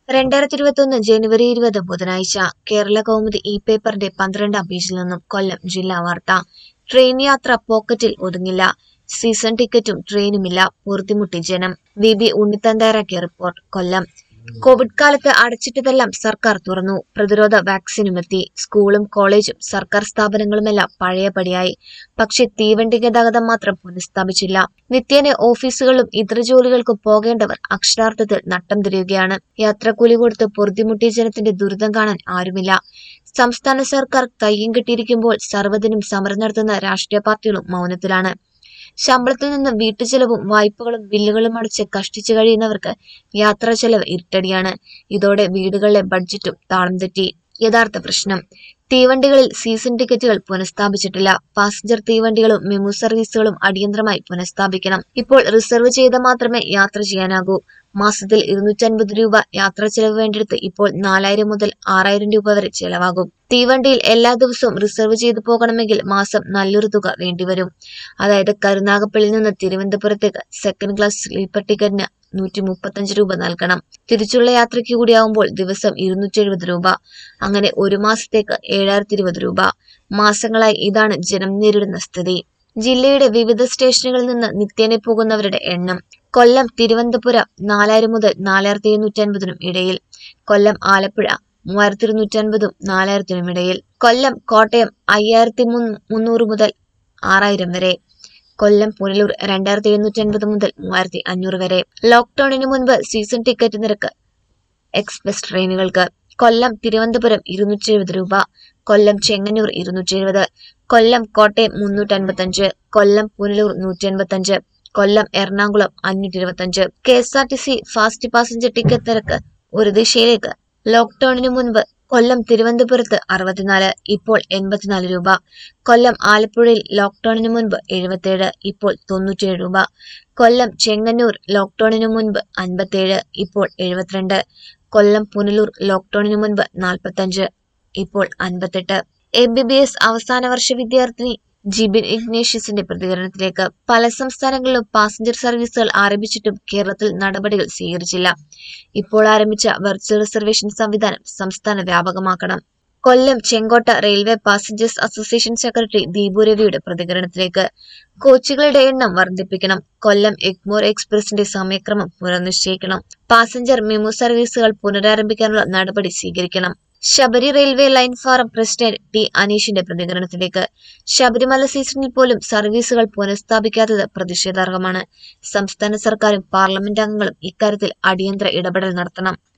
രണ്ടായിരത്തി ഇരുപത്തൊന്ന് ജനുവരി ഇരുപത് ബുധനാഴ്ച കേരള കൗമുദി ഇ പേപ്പറിന്റെ പന്ത്രണ്ടാം പേജിൽ നിന്നും കൊല്ലം ജില്ലാ വാർത്ത ട്രെയിൻ യാത്ര പോക്കറ്റിൽ ഒതുങ്ങില്ല സീസൺ ടിക്കറ്റും ട്രെയിനുമില്ല പൂർത്തിമുട്ടി ജനം വി ബി ഉണ്ണിത്താൻ തയ്യാറാക്കിയ റിപ്പോർട്ട് കൊല്ലം കോവിഡ് കാലത്ത് അടച്ചിട്ടതെല്ലാം സർക്കാർ തുറന്നു പ്രതിരോധ വാക്സിനുമെത്തി സ്കൂളും കോളേജും സർക്കാർ സ്ഥാപനങ്ങളുമെല്ലാം പഴയപടിയായി പക്ഷെ തീവണ്ടി ഗതാഗതം മാത്രം പുനഃസ്ഥാപിച്ചില്ല നിത്യേന ഓഫീസുകളിലും ഇതര ജോലികൾക്കും പോകേണ്ടവർ അക്ഷരാർത്ഥത്തിൽ നട്ടം തിരിയുകയാണ് യാത്രാക്കൂലി കൊടുത്ത് പൊറുതിമുട്ടിയ ജനത്തിന്റെ ദുരിതം കാണാൻ ആരുമില്ല സംസ്ഥാന സർക്കാർ കയ്യും കെട്ടിയിരിക്കുമ്പോൾ സർവ്വതിനും സമരം നടത്തുന്ന രാഷ്ട്രീയ പാർട്ടികളും മൗനത്തിലാണ് ശമ്പളത്തിൽ നിന്ന് വീട്ടുചെലവും വായ്പകളും ബില്ലുകളും അടച്ച് കഷ്ടിച്ചു കഴിയുന്നവർക്ക് യാത്രാ ചെലവ് ഇരട്ടടിയാണ് ഇതോടെ വീടുകളിലെ ബഡ്ജറ്റും താളം തെറ്റി യഥാർത്ഥ പ്രശ്നം തീവണ്ടികളിൽ സീസൺ ടിക്കറ്റുകൾ പുനഃസ്ഥാപിച്ചിട്ടില്ല പാസഞ്ചർ തീവണ്ടികളും മെമു സർവീസുകളും അടിയന്തരമായി പുനഃസ്ഥാപിക്കണം ഇപ്പോൾ റിസർവ് ചെയ്ത മാത്രമേ യാത്ര ചെയ്യാനാകൂ മാസത്തിൽ ഇരുന്നൂറ്റൻപത് രൂപ യാത്രാ ചെലവ് വേണ്ടിയെടുത്ത് ഇപ്പോൾ നാലായിരം മുതൽ ആറായിരം രൂപ വരെ ചെലവാകും തീവണ്ടിയിൽ എല്ലാ ദിവസവും റിസർവ് ചെയ്തു പോകണമെങ്കിൽ മാസം നല്ലൊരു തുക വേണ്ടിവരും അതായത് കരുനാഗപ്പള്ളിയിൽ നിന്ന് തിരുവനന്തപുരത്തേക്ക് സെക്കൻഡ് ക്ലാസ് സ്ലീപ്പർ ടിക്കറ്റിന് നൂറ്റി മുപ്പത്തഞ്ച് രൂപ നൽകണം തിരിച്ചുള്ള യാത്രയ്ക്ക് കൂടിയാവുമ്പോൾ ദിവസം ഇരുന്നൂറ്റി എഴുപത് രൂപ അങ്ങനെ ഒരു മാസത്തേക്ക് ഏഴായിരത്തി ഇരുപത് രൂപ മാസങ്ങളായി ഇതാണ് ജനം നേരിടുന്ന സ്ഥിതി ജില്ലയുടെ വിവിധ സ്റ്റേഷനുകളിൽ നിന്ന് നിത്യേന പോകുന്നവരുടെ എണ്ണം കൊല്ലം തിരുവനന്തപുരം നാലായിരം മുതൽ നാലായിരത്തി എഴുന്നൂറ്റി അൻപതിനും ഇടയിൽ കൊല്ലം ആലപ്പുഴ മൂവായിരത്തി ഇരുന്നൂറ്റി അൻപതും നാലായിരത്തിനും ഇടയിൽ കൊല്ലം കോട്ടയം അയ്യായിരത്തി മുന്നൂറ് മുതൽ ആറായിരം വരെ കൊല്ലം പുനലൂർ രണ്ടായിരത്തി എഴുന്നൂറ്റി അൻപത് മുതൽ മൂവായിരത്തി അഞ്ഞൂറ് വരെ ലോക്ക്ഡൌണിന് മുൻപ് സീസൺ ടിക്കറ്റ് നിരക്ക് എക്സ്പ്രസ് ട്രെയിനുകൾക്ക് കൊല്ലം തിരുവനന്തപുരം ഇരുന്നൂറ്റി എഴുപത് രൂപ കൊല്ലം ചെങ്ങന്നൂർ ഇരുന്നൂറ്റി എഴുപത് കൊല്ലം കോട്ടയം മുന്നൂറ്റി അൻപത്തഞ്ച് കൊല്ലം പുനലൂർ നൂറ്റി അൻപത്തഞ്ച് കൊല്ലം എറണാകുളം അഞ്ഞൂറ്റി ഇരുപത്തഞ്ച് K S R T C fast passenger ticket നിരക്ക് ഒരു ദിശയിലേക്ക് ലോക്ക്ഡൌണിന് മുൻപ് കൊല്ലം തിരുവനന്തപുരത്ത് അറുപത്തിനാല് ഇപ്പോൾ എൺപത്തിനാല് രൂപ കൊല്ലം ആലപ്പുഴയിൽ ലോക്ക്ഡൌണിന് മുൻപ് എഴുപത്തിയേഴ് ഇപ്പോൾ തൊണ്ണൂറ്റിയേഴ് രൂപ കൊല്ലം ചെങ്ങന്നൂർ ലോക്ക്ഡൌണിന് മുൻപ് അൻപത്തിയേഴ് ഇപ്പോൾ എഴുപത്തിരണ്ട് കൊല്ലം പുനലൂർ ലോക്ക്ഡൌണിന് മുൻപ് നാൽപ്പത്തഞ്ച് ഇപ്പോൾ അൻപത്തെട്ട് എം ബി ബി എസ് അവസാന വർഷ വിദ്യാർത്ഥിനി ജിബിൻ ഇഗ്നേഷ്യസിന്റെ പ്രതികരണത്തിലേക്ക് പല സംസ്ഥാനങ്ങളിലും പാസഞ്ചർ സർവീസുകൾ ആരംഭിച്ചിട്ടും കേരളത്തിൽ നടപടികൾ സ്വീകരിച്ചില്ല ഇപ്പോൾ ആരംഭിച്ച വെർച്വൽ റിസർവേഷൻ സംവിധാനം സംസ്ഥാന വ്യാപകമാക്കണം Kollam Chenkotta railway passengers association secretary Deepu രവിയുടെ പ്രതികരണത്തിലേക്ക് കോച്ചുകളുടെ എണ്ണം വർദ്ധിപ്പിക്കണം കൊല്ലം എഗ്മോർ എക്സ്പ്രസിന്റെ സമയക്രമം പുനർനിശ്ചയിക്കണം പാസഞ്ചർ മെമു സർവീസുകൾ പുനരാരംഭിക്കാനുള്ള നടപടി സ്വീകരിക്കണം Sabari railway line forum president T അനീഷിന്റെ പ്രതികരണത്തിലേക്ക് ശബരിമല സീസണിൽ പോലും സർവീസുകൾ പുനഃസ്ഥാപിക്കാത്തത് പ്രതിഷേധാർഹമാണ് സംസ്ഥാന സർക്കാരും പാർലമെന്റ് അംഗങ്ങളും ഇക്കാര്യത്തിൽ അടിയന്തര ഇടപെടൽ നടത്തണം